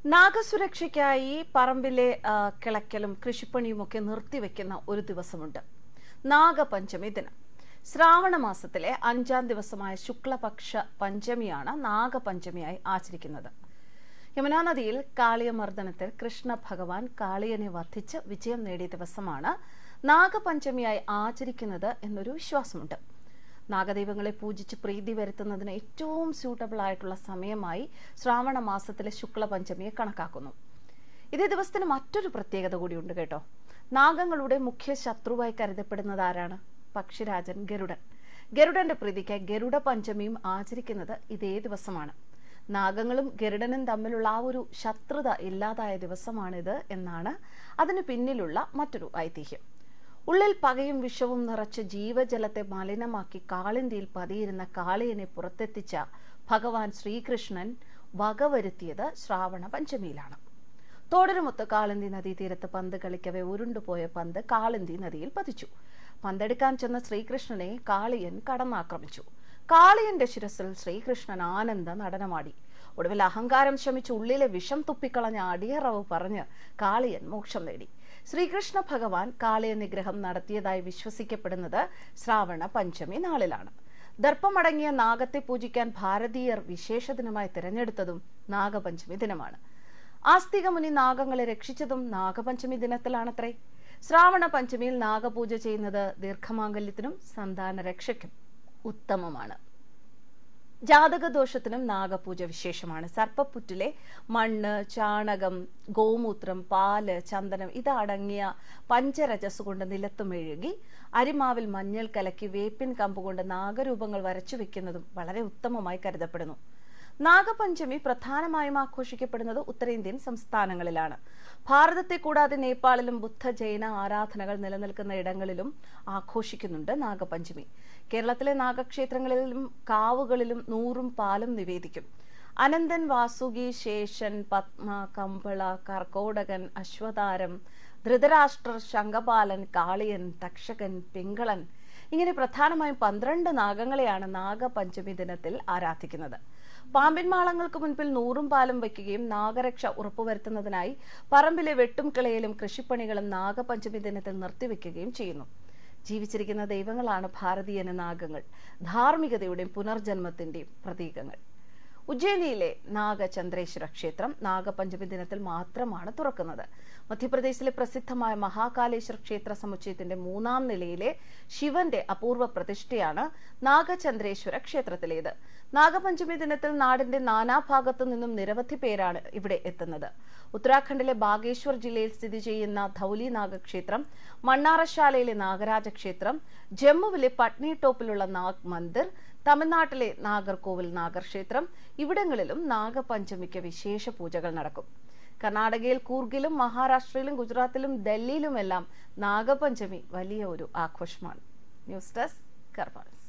നാഗസുരക്ഷയ്ക്കായി പറമ്പിലെ ആ, കിളയ്ക്കലും കൃഷിപ്പണിയുമൊക്കെ നിർത്തിവെക്കുന്ന ഒരു ദിവസമുണ്ട് നാഗപഞ്ചമി ദിനം ശ്രാവണ മാസത്തിലെ അഞ്ചാം ദിവസമായ ശുക്ലപക്ഷ പഞ്ചമിയാണ് നാഗപഞ്ചമിയായി ആചരിക്കുന്നത് യമുനാ നദിയിൽ കാളിയമർദ്ദനത്തിൽ കൃഷ്ണ ഭഗവാൻ കാളിയനെ വധിച്ച് വിജയം നേടിയ ദിവസമാണ് നാഗപഞ്ചമിയായി ആചരിക്കുന്നത് എന്നൊരു വിശ്വാസമുണ്ട് നാഗദൈവങ്ങളെ പൂജിച്ച് പ്രീതി വരുത്തുന്നതിന് ഏറ്റവും സ്യൂട്ടബിൾ ആയിട്ടുള്ള സമയമായി ശ്രാവണ മാസത്തിലെ ശുക്ലപഞ്ചമിയെ കണക്കാക്കുന്നു ഇതേ ദിവസത്തിന് മറ്റൊരു പ്രത്യേകത കൂടിയുണ്ട് കേട്ടോ നാഗങ്ങളുടെ മുഖ്യ ശത്രുവായി കരുതപ്പെടുന്നത് ആരാണ് പക്ഷിരാജൻ ഗരുഡൻ ഗരുഡന്റെ പ്രീതിക്കായി ഗരുഡ പഞ്ചമിയും ആചരിക്കുന്നത് ഇതേ ദിവസമാണ് നാഗങ്ങളും ഗരുഡനും തമ്മിലുള്ള ആ ഒരു ശത്രുത ഇല്ലാതായ ദിവസമാണിത് എന്നാണ് അതിന് പിന്നിലുള്ള മറ്റൊരു ഐതിഹ്യം ഉള്ളിൽ പകയും വിഷവും നിറച്ച് ജീവജലത്തെ മലിനമാക്കി കാളിന്തിയിൽ പതിയിരുന്ന കാളിയനെ പുറത്തെത്തിച്ച ഭഗവാൻ ശ്രീകൃഷ്ണൻ വകവരുത്തിയത് ശ്രാവണ പഞ്ചമിയിലാണ് തോടരുമൊത്ത് കാളിന്തി നദീതീരത്ത് പന്ത് കളിക്കവെ ഉരുണ്ടുപോയ പന്ത് കാളിന്തി നദിയിൽ പതിച്ചു പന്തെടുക്കാൻ ചെന്ന ശ്രീകൃഷ്ണനെ കാളിയൻ കടന്നാക്രമിച്ചു കാളിയന്റെ ശിരസിൽ ശ്രീകൃഷ്ണൻ ആനന്ദ നടനമാടി ഒടുവിൽ അഹങ്കാരം ശമിച്ച് ഉള്ളിലെ വിഷം തുപ്പിക്കളഞ്ഞ അടിയറവ് പറഞ്ഞ് കാളിയൻ മോക്ഷം നേടി ശ്രീകൃഷ്ണ ഭഗവാൻ കാളിയ നിഗ്രഹം നടത്തിയതായി വിശ്വസിക്കപ്പെടുന്നത് ശ്രാവണ പഞ്ചമി നാളിലാണ് ദർപ്പമടങ്ങിയ നാഗത്തെ പൂജിക്കാൻ ഭാരതീയർ വിശേഷ ദിനമായി തിരഞ്ഞെടുത്തതും നാഗപഞ്ചമി ദിനമാണ് ആസ്തിക മുനി നാഗങ്ങളെ രക്ഷിച്ചതും നാഗപഞ്ചമി ദിനത്തിലാണത്രേ ശ്രാവണ പഞ്ചമിയിൽ നാഗപൂജ ചെയ്യുന്നത് ദീർഘമാംഗല്യത്തിനും സന്താന രക്ഷയ്ക്കും ഉത്തമമാണ് ജാതകദോഷത്തിനും നാഗപൂജ വിശേഷമാണ് സർപ്പപ്പുറ്റിലെ മണ്ണ് ചാണകം ഗോമൂത്രം പാല് ചന്ദനം ഇതടങ്ങിയ പഞ്ചരജസ് കൊണ്ട് നിലത്ത് മെഴുകി അരിമാവിൽ മഞ്ഞൾ കലക്കി വേപ്പിൻ കമ്പുകൊണ്ട് നാഗരൂപങ്ങൾ വരച്ചു വെക്കുന്നതും വളരെ ഉത്തമമായി കരുതപ്പെടുന്നു നാഗപഞ്ചമി പ്രധാനമായും ആഘോഷിക്കപ്പെടുന്നത് ഉത്തരേന്ത്യൻ സംസ്ഥാനങ്ങളിലാണ് ഭാരതത്തെ കൂടാതെ നേപ്പാളിലും ബുദ്ധ ജൈന ആരാധനകൾ നിലനിൽക്കുന്ന ഇടങ്ങളിലും ആഘോഷിക്കുന്നുണ്ട് നാഗപഞ്ചമി കേരളത്തിലെ നാഗക്ഷേത്രങ്ങളിലും കാവുകളിലും നൂറും പാലും നിവേദിക്കും അനന്തൻ വാസുകി ശേഷൻ പത്മ കമ്പള കർക്കോടകൻ അശ്വതാരം ധൃതരാഷ്ട്രർ ശങ്കപാലൻ കാളിയൻ തക്ഷകൻ പിങ്കളൻ ഇങ്ങനെ പ്രധാനമായും പന്ത്രണ്ട് നാഗങ്ങളെയാണ് നാഗപഞ്ചമി ദിനത്തിൽ ആരാധിക്കുന്നത് പാമ്പിൻ മാളങ്ങൾക്ക് മുൻപിൽ നൂറും പാലും വയ്ക്കുകയും നാഗരക്ഷ ഉറപ്പുവരുത്തുന്നതിനായി പറമ്പിലെ വെട്ടും കിളയിലും കൃഷിപ്പണികളും നാഗപഞ്ചമി ദിനത്തിൽ നിർത്തിവെക്കുകയും ചെയ്യുന്നു ജീവിച്ചിരിക്കുന്ന ദൈവങ്ങളാണ് ഭാരതീയന നാഗങ്ങൾ ധാർമ്മികതയുടെയും പുനർജന്മത്തിന്റെയും പ്രതീകങ്ങൾ ഉജ്ജയിനിയിലെ നാഗചന്ദ്രേശ്വര ക്ഷേത്രം നാഗപഞ്ചമി ദിനത്തിൽ മാത്രമാണ് തുറക്കുന്നത് മധ്യപ്രദേശിലെ പ്രസിദ്ധമായ മഹാകാലേശ്വർ ക്ഷേത്ര സമുച്ചയത്തിന്റെ മൂന്നാം നിലയിലെ ശിവന്റെ അപൂർവ പ്രതിഷ്ഠയാണ് നാഗചന്ദ്രേശ്വര ക്ഷേത്രത്തിലേത് നാഗപഞ്ചമി ദിനത്തിൽ നാടിന്റെ നാനാഭാഗത്തു നിന്നും നിരവധി പേരാണ് ഇവിടെ എത്തുന്നത് ഉത്തരാഖണ്ഡിലെ ബാഗേശ്വർ ജില്ലയിൽ സ്ഥിതി ചെയ്യുന്ന ധൌലി നാഗക്ഷേത്രം മണ്ണാറശാലയിലെ നാഗരാജ ക്ഷേത്രം ജമ്മുവിലെ പട്നി ടോപ്പിലുള്ള നാഗ് മന്ദിർ തമിഴ്നാട്ടിലെ നാഗർകോവിൽ നാഗർക്ഷേത്രം ഇവിടങ്ങളിലും നാഗപഞ്ചമിക്ക് വിശേഷ പൂജകൾ നടക്കും കർണാടകയിൽ കൂർഗിലും മഹാരാഷ്ട്രയിലും ഗുജറാത്തിലും ഡൽഹിയിലുമെല്ലാം നാഗപഞ്ചമി വലിയ ഒരു ആഘോഷമാണ് ന്യൂസ് ഡെസ്ക് കർബാൾസ്